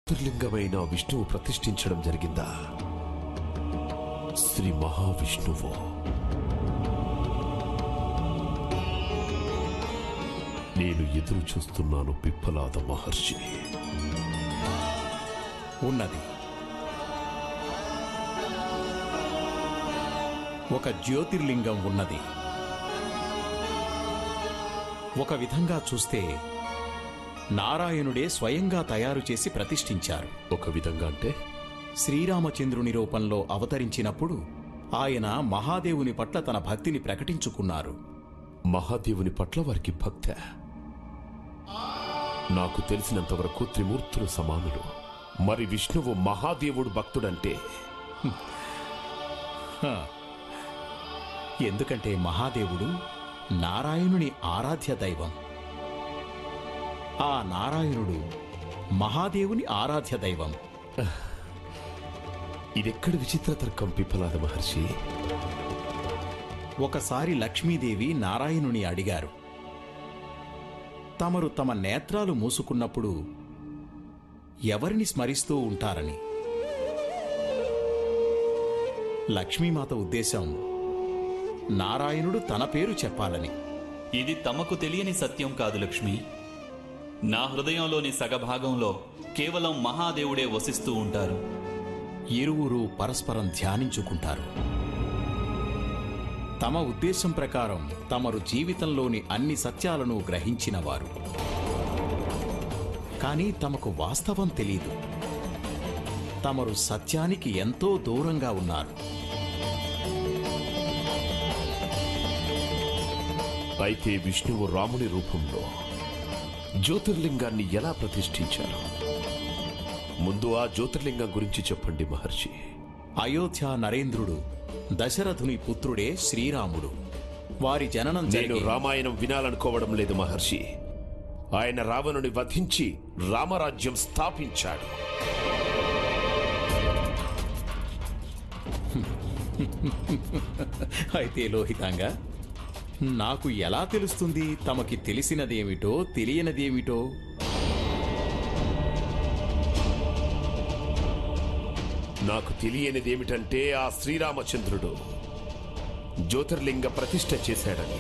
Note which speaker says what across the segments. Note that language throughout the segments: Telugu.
Speaker 1: జ్యోతిర్లింగమైన విష్ణువు ప్రతిష్ఠించడం జరిగిందా శ్రీ మహావిష్ణువు నేను ఎదురు చూస్తున్నాను పిప్పలాద మహర్షి
Speaker 2: ఉన్నది ఒక జ్యోతిర్లింగం ఉన్నది ఒక విధంగా చూస్తే నారాయణుడే స్వయంగా తయారు చేసి ప్రతిష్ఠించారు
Speaker 1: ఒక విధంగా అంటే
Speaker 2: శ్రీరామచంద్రుని రూపంలో అవతరించినప్పుడు ఆయన మహాదేవుని పట్ల తన భక్తిని ప్రకటించుకున్నారు
Speaker 1: మహాదేవుని పట్ల వారికి భక్త నాకు తెలిసినంత వరకు త్రిమూర్తులు సమానులు మరి విష్ణువు మహాదేవుడు భక్తుడంటే
Speaker 2: ఎందుకంటే మహాదేవుడు నారాయణుని ఆరాధ్య దైవం ఆ నారాయణుడు మహాదేవుని ఆరాధ్య దైవం
Speaker 1: ఇదెక్కడి విచిత్ర తర్కం పిప్పలాద మహర్షి
Speaker 2: ఒకసారి లక్ష్మీదేవి నారాయణుని అడిగారు తమరు తమ నేత్రాలు మూసుకున్నప్పుడు ఎవరిని స్మరిస్తూ ఉంటారని లక్ష్మీమాత ఉద్దేశం నారాయణుడు తన పేరు చెప్పాలని
Speaker 3: ఇది తమకు తెలియని సత్యం కాదు లక్ష్మి నా హృదయంలోని సగభాగంలో కేవలం మహాదేవుడే వసిస్తూ ఉంటారు
Speaker 2: ఇరువురు పరస్పరం ధ్యానించుకుంటారు తమ ఉద్దేశం ప్రకారం తమరు జీవితంలోని అన్ని సత్యాలను గ్రహించినవారు కానీ తమకు వాస్తవం తెలీదు తమరు సత్యానికి ఎంతో దూరంగా ఉన్నారు
Speaker 1: అయితే విష్ణువు రాముని రూపంలో జ్యోతిర్లింగాన్ని ఎలా ప్రతిష్ఠించారు ముందు ఆ జ్యోతిర్లింగం గురించి చెప్పండి మహర్షి
Speaker 2: అయోధ్య నరేంద్రుడు దశరథుని పుత్రుడే శ్రీరాముడు వారి జననం
Speaker 1: నేను
Speaker 2: జరిగే
Speaker 1: రామాయణం వినాలనుకోవడం లేదు మహర్షి ఆయన రావణుని వధించి రామరాజ్యం స్థాపించాడు
Speaker 2: అయితే లోహితాంగా నాకు ఎలా తెలుస్తుంది తమకి తెలిసినదేమిటో తెలియనిదేమిటో
Speaker 1: నాకు తెలియనిదేమిటంటే ఆ శ్రీరామచంద్రుడు జ్యోతిర్లింగ ప్రతిష్ఠ చేశాడని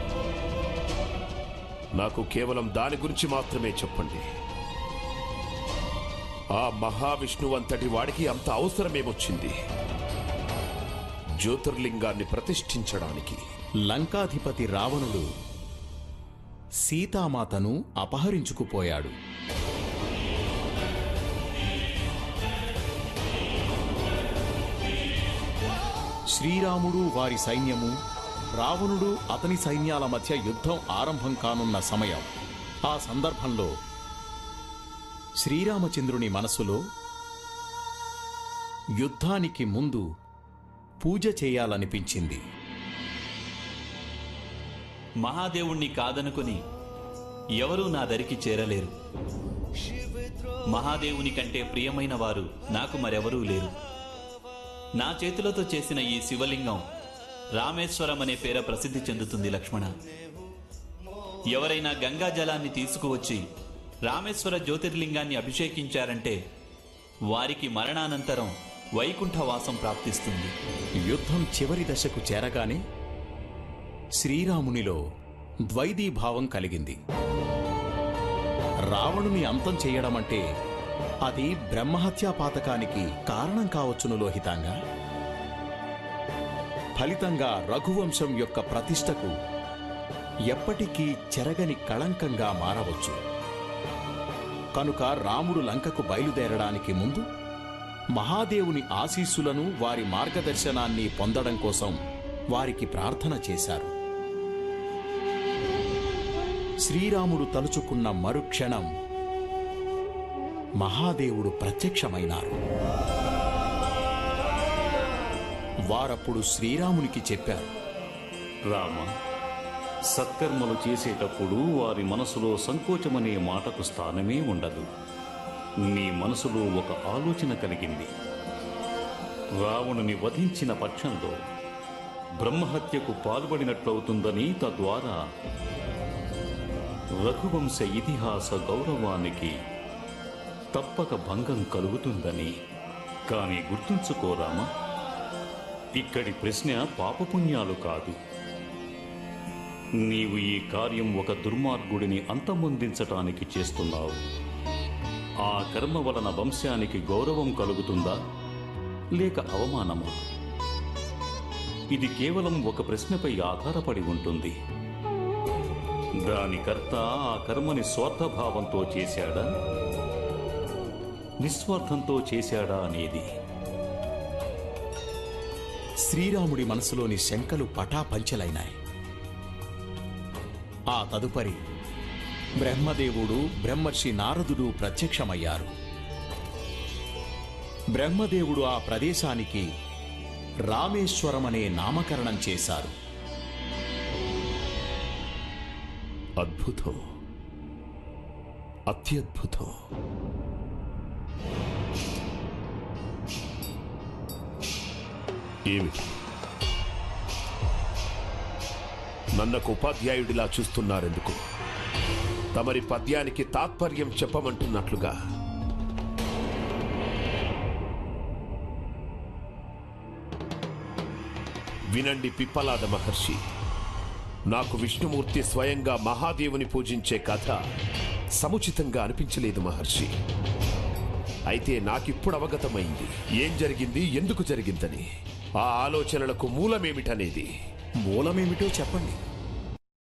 Speaker 1: నాకు కేవలం దాని గురించి మాత్రమే చెప్పండి ఆ మహావిష్ణువు అంతటి వాడికి అంత అవసరమేమొచ్చింది జ్యోతిర్లింగాన్ని ప్రతిష్ఠించడానికి
Speaker 2: లంకాధిపతి రావణుడు సీతామాతను అపహరించుకుపోయాడు శ్రీరాముడు వారి సైన్యము రావణుడు అతని సైన్యాల మధ్య యుద్ధం ఆరంభం కానున్న సమయం ఆ సందర్భంలో శ్రీరామచంద్రుని మనసులో యుద్ధానికి ముందు పూజ చేయాలనిపించింది
Speaker 3: మహాదేవుణ్ణి కాదనుకుని ఎవరూ నా దరికి చేరలేరు మహాదేవుని కంటే ప్రియమైన వారు నాకు మరెవరూ లేరు నా చేతులతో చేసిన ఈ శివలింగం రామేశ్వరం అనే పేర ప్రసిద్ధి చెందుతుంది లక్ష్మణ ఎవరైనా గంగా జలాన్ని తీసుకువచ్చి రామేశ్వర జ్యోతిర్లింగాన్ని అభిషేకించారంటే వారికి మరణానంతరం వైకుంఠవాసం ప్రాప్తిస్తుంది
Speaker 2: యుద్ధం చివరి దశకు చేరగానే శ్రీరామునిలో ద్వైదీభావం కలిగింది రావణుని అంతం చేయడమంటే అది బ్రహ్మహత్యా పాతకానికి కారణం కావచ్చును లోహితాంగా ఫలితంగా రఘువంశం యొక్క ప్రతిష్టకు ఎప్పటికీ చెరగని కళంకంగా మారవచ్చు కనుక రాముడు లంకకు బయలుదేరడానికి ముందు మహాదేవుని ఆశీస్సులను వారి మార్గదర్శనాన్ని పొందడం కోసం వారికి ప్రార్థన చేశారు శ్రీరాముడు తలుచుకున్న మరుక్షణం మహాదేవుడు ప్రత్యక్షమైనారు వారప్పుడు శ్రీరామునికి చెప్పారు
Speaker 4: రామ సత్కర్మలు చేసేటప్పుడు వారి మనసులో సంకోచమనే మాటకు స్థానమే ఉండదు నీ మనసులో ఒక ఆలోచన కలిగింది రావణుని వధించిన పక్షంలో బ్రహ్మహత్యకు పాల్పడినట్లవుతుందని తద్వారా రఘువంశ ఇతిహాస గౌరవానికి తప్పక భంగం కలుగుతుందని కానీ గుర్తుంచుకోరామా ఇక్కడి ప్రశ్న పాపపుణ్యాలు కాదు నీవు ఈ కార్యం ఒక దుర్మార్గుడిని అంతమొందించటానికి చేస్తున్నావు ఆ కర్మ వలన వంశానికి గౌరవం కలుగుతుందా లేక అవమానమా ఇది కేవలం ఒక ప్రశ్నపై ఆధారపడి ఉంటుంది దాని కర్త ఆ కర్మని స్వార్థభావంతో చేశాడా నిస్వార్థంతో చేశాడా అనేది
Speaker 2: శ్రీరాముడి మనసులోని శంకలు పటాపంచలైనాయి ఆ తదుపరి బ్రహ్మదేవుడు బ్రహ్మర్షి నారదుడు ప్రత్యక్షమయ్యారు బ్రహ్మదేవుడు ఆ ప్రదేశానికి రామేశ్వరం అనే నామకరణం చేశారు
Speaker 1: అద్భుతం అత్యద్భుతం ఏమిటి నన్నకు ఉపాధ్యాయుడిలా చూస్తున్నారెందుకు తమరి పద్యానికి తాత్పర్యం చెప్పమంటున్నట్లుగా వినండి పిప్పలాద మహర్షి నాకు విష్ణుమూర్తి స్వయంగా మహాదేవుని పూజించే కథ సముచితంగా అనిపించలేదు మహర్షి అయితే నాకిప్పుడు అవగతమైంది ఏం జరిగింది ఎందుకు జరిగిందని ఆ ఆలోచనలకు మూలమేమిటనేది
Speaker 2: మూలమేమిటో చెప్పండి